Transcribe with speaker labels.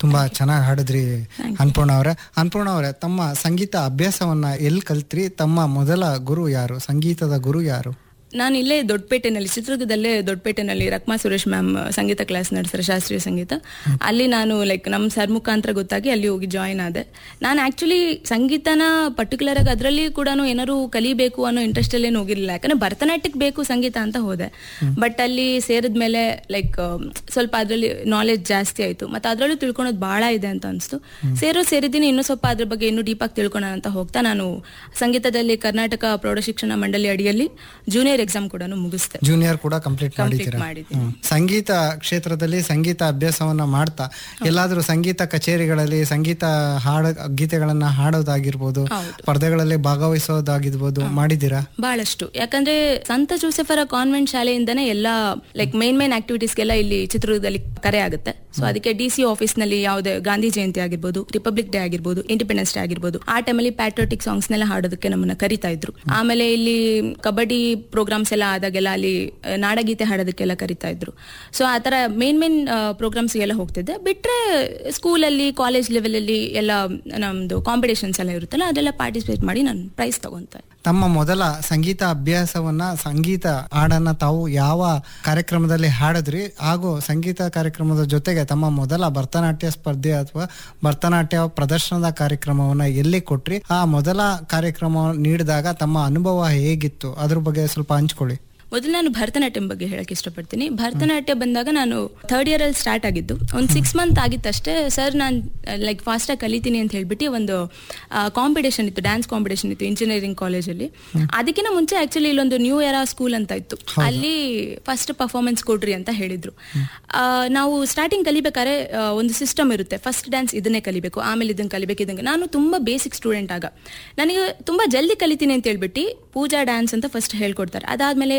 Speaker 1: ತುಂಬಾ ಚೆನ್ನಾಗಿ ಹಾಡಿದ್ರಿ ಅನ್ಪೂರ್ಣ ಅವರೇ ಅನ್ಪೂರ್ಣ ಅವರೇ ತಮ್ಮ ಸಂಗೀತ ಅಭ್ಯಾಸವನ್ನ ಎಲ್ಲಿ ಕಲ್ತ್ರಿ ತಮ್ಮ ಮೊದಲ ಗುರು ಯಾರು ಸಂಗೀತದ ಗುರು ಯಾರು
Speaker 2: ನಾನು ಇಲ್ಲೇ ದೊಡ್ಡಪೇಟೆನಲ್ಲಿ ಚಿತ್ರದುರ್ಗದಲ್ಲೇ ದೊಡ್ಡಪೇಟೆನಲ್ಲಿ ರಕ್ಮಾ ಸುರೇಶ್ ಮ್ಯಾಮ್ ಸಂಗೀತ ಕ್ಲಾಸ್ ನಡೆಸ್ತಾರೆ ಶಾಸ್ತ್ರೀಯ ಸಂಗೀತ ಅಲ್ಲಿ ನಾನು ಲೈಕ್ ನಮ್ಮ ಸರ್ ಮುಖಾಂತರ ಗೊತ್ತಾಗಿ ಅಲ್ಲಿ ಹೋಗಿ ಜಾಯಿನ್ ಆದೆ ನಾನು ಆಕ್ಚುಲಿ ಸಂಗೀತನ ಪರ್ಟಿಕ್ಯುಲರ್ ಆಗಿ ಅದರಲ್ಲಿ ಕೂಡ ಏನಾದ್ರು ಕಲಿಬೇಕು ಅನ್ನೋ ಇಂಟ್ರೆಸ್ಟ್ ಅಲ್ಲೇನು ಹೋಗಿರ್ಲಿಲ್ಲ ಯಾಕಂದ್ರೆ ಭರತನಾಟ್ಯಕ್ಕೆ ಬೇಕು ಸಂಗೀತ ಅಂತ ಹೋದೆ ಬಟ್ ಅಲ್ಲಿ ಸೇರಿದ್ಮೇಲೆ ಲೈಕ್ ಸ್ವಲ್ಪ ಅದರಲ್ಲಿ ನಾಲೆಜ್ ಜಾಸ್ತಿ ಆಯ್ತು ಮತ್ತೆ ಅದರಲ್ಲೂ ತಿಳ್ಕೊಳೋದು ಬಹಳ ಇದೆ ಅಂತ ಅನಿಸ್ತು ಸೇರೋ ಸೇರಿದ್ದೀನಿ ಇನ್ನೂ ಸ್ವಲ್ಪ ಅದ್ರ ಬಗ್ಗೆ ಇನ್ನೂ ಡೀಪ್ ಆಗಿ ತಿಳ್ಕೊಳ್ಳೋಣ ಅಂತ ಹೋಗ್ತಾ ನಾನು ಸಂಗೀತದಲ್ಲಿ ಕರ್ನಾಟಕ ಪ್ರೌಢಶಿಕ್ಷಣ ಮಂಡಳಿ ಅಡಿಯಲ್ಲಿ ಜೂನಿಯರ್ ಎಕ್ಸಾಮ್ ಕೂಡ ಮುಗಿಸ್ದೆ
Speaker 1: ಜೂನಿಯರ್ ಕೂಡ ಕಂಪ್ಲೀಟ್ ಮಾಡಿದ್ದೀರಾ
Speaker 2: ಮಾಡಿದ್ದೀನಿ.
Speaker 1: ಹ್ಮ್. ಸಂಗೀತ ಕ್ಷೇತ್ರದಲ್ಲಿ ಸಂಗೀತ ಅಭ್ಯಾಸವನ್ನ ಮಾಡ್ತಾ ಎಲ್ಲಾದ್ರೂ ಸಂಗೀತ ಕಚೇರಿಗಳಲ್ಲಿ ಸಂಗೀತ ಹಾಡ ಗೀತೆಗಳನ್ನ ಹಾಡೋದಾಗಿರ್ಬೋದು ಸ್ಪರ್ಧೆಗಳಲ್ಲಿ ಭಾಗವಹಿಸೋದಾಗಿರ್ಬೋದು ಮಾಡಿದ್ದೀರಾ
Speaker 2: ಬಹಳಷ್ಟು ಯಾಕಂದ್ರೆ ಸಂತ ಜೋಸೆಫರ ಕಾನ್ವೆಂಟ್ ಶಾಲೆಯಿಂದನೇ ಎಲ್ಲ ಲೈಕ್ ಮೇನ್ ಮೇನ್ ಆಕ್ಟಿವಿಟೀಸ್ಗೆಲ್ಲ ಇಲ್ಲಿ ಚಿತ್ರದುರ್ಗದಲ್ಲಿ ಕರೆ ಆಗುತ್ತೆ ಸೊ ಅದಕ್ಕೆ ಡಿ ಸಿ ಆಫೀಸ್ ನಲ್ಲಿ ಯಾವುದೇ ಗಾಂಧಿ ಜಯಂತಿ ಆಗಿರ್ಬೋದು ರಿಪಬ್ಲಿಕ್ ಡೇ ಆಗಿರ್ಬೋದು ಇಂಡಿಪೆಂಡೆನ್ಸ್ ಡೇ ಆಗಿರ್ಬೋದು ಆ ಟೈಮಲ್ಲಿ ಪ್ಯಾಟ್ರಿಯಾಟಿಕ್ ಸಾಂಗ್ಸ್ ನೆಲ್ಲ ಹಾಡೋದಕ್ಕೆ ನಮ್ಮನ್ನ ಕರಿತಾ ಇದ್ರು ಆಮೇಲೆ ಇಲ್ಲಿ ಕಬಡ್ಡಿ ಪ್ರೋಗ್ರಾಮ್ಸ್ ಎಲ್ಲ ಆದಾಗೆಲ್ಲ ಅಲ್ಲಿ ಆ, ನಾಡಗೀತೆ ಹಾಡೋದಕ್ಕೆಲ್ಲ ಕರಿತಾ ಇದ್ರು ಸೊ ಆ ತರ ಮೇನ್ ಮೇನ್ ಪ್ರೋಗ್ರಾಮ್ಸ್ ಎಲ್ಲ ಹೋಗ್ತಿದ್ದೆ ಬಿಟ್ರೆ ಸ್ಕೂಲಲ್ಲಿ ಕಾಲೇಜ್ ಲೆವೆಲ್ ಅಲ್ಲಿ ಎಲ್ಲ ನಮ್ದು ಕಾಂಪಿಟೇಷನ್ಸ್ ಎಲ್ಲ ಇರುತ್ತಲ್ಲ ಅದೆಲ್ಲ ಪಾರ್ಟಿಸಿಪೇಟ್ ಮಾಡಿ ನಾನು ಪ್ರೈಸ್ ತಗೊಂತ
Speaker 1: ತಮ್ಮ ಮೊದಲ ಸಂಗೀತ ಅಭ್ಯಾಸವನ್ನ ಸಂಗೀತ ಹಾಡನ್ನ ತಾವು ಯಾವ ಕಾರ್ಯಕ್ರಮದಲ್ಲಿ ಹಾಡಿದ್ರಿ ಹಾಗೂ ಸಂಗೀತ ಕಾರ್ಯಕ್ರಮದ ಜೊತೆಗೆ ತಮ್ಮ ಮೊದಲ ಭರತನಾಟ್ಯ ಸ್ಪರ್ಧೆ ಅಥವಾ ಭರತನಾಟ್ಯ ಪ್ರದರ್ಶನದ ಕಾರ್ಯಕ್ರಮವನ್ನ ಎಲ್ಲಿ ಕೊಟ್ರಿ ಆ ಮೊದಲ ಕಾರ್ಯಕ್ರಮ ನೀಡಿದಾಗ ತಮ್ಮ ಅನುಭವ ಹೇಗಿತ್ತು ಅದ್ರ ಬಗ್ಗೆ ಸ್ವಲ್ಪ ಹಂಚ್ಕೊಳ್ಳಿ
Speaker 2: ಮೊದಲು ನಾನು ಭರತನಾಟ್ಯಂ ಬಗ್ಗೆ ಹೇಳಕ್ ಇಷ್ಟಪಡ್ತೀನಿ ಭರತನಾಟ್ಯ ಬಂದಾಗ ನಾನು ಥರ್ಡ್ ಇಯರ್ ಅಲ್ಲಿ ಸ್ಟಾರ್ಟ್ ಆಗಿದ್ದು ಒಂದು ಸಿಕ್ಸ್ ಮಂತ್ ಆಗಿತ್ತಷ್ಟೇ ಸರ್ ನಾನು ಲೈಕ್ ಫಾಸ್ಟಾಗಿ ಕಲಿತೀನಿ ಅಂತ ಹೇಳ್ಬಿಟ್ಟು ಒಂದು ಕಾಂಪಿಟೇಷನ್ ಇತ್ತು ಡ್ಯಾನ್ಸ್ ಕಾಂಪಿಟೇಷನ್ ಇತ್ತು ಇಂಜಿನಿಯರಿಂಗ್ ಕಾಲೇಜಲ್ಲಿ ಅದಕ್ಕಿಂತ ಮುಂಚೆ ಆಕ್ಚುಲಿ ಇಲ್ಲೊಂದು ನ್ಯೂ ಎರಾ ಸ್ಕೂಲ್ ಅಂತ ಇತ್ತು ಅಲ್ಲಿ ಫಸ್ಟ್ ಪರ್ಫಾರ್ಮೆನ್ಸ್ ಕೊಡ್ರಿ ಅಂತ ಹೇಳಿದ್ರು ಆ, ನಾವು ಸ್ಟಾರ್ಟಿಂಗ್ ಕಲಿಬೇಕಾದ್ರೆ ಆ, ಒಂದು ಸಿಸ್ಟಮ್ ಇರುತ್ತೆ ಫಸ್ಟ್ ಡ್ಯಾನ್ಸ್ ಇದನ್ನೇ ಕಲಿಬೇಕು ಆಮೇಲೆ ಇದನ್ನ ಕಲಿಬೇಕು ಇದನ್ನ ನಾನು ತುಂಬಾ ಬೇಸಿಕ್ ಸ್ಟೂಡೆಂಟ್ ಆಗ ನನಗೆ ತುಂಬಾ ಜಲ್ದಿ ಕಲಿತೀನಿ ಅಂತ ಹೇಳ್ಬಿಟ್ಟು ಪೂಜಾ ಡ್ಯಾನ್ಸ್ ಅಂತ ಫಸ್ಟ್ ಹೇಳ್ಕೊಡ್ತಾರೆ ಅದಾದ್ಮೇಲೆ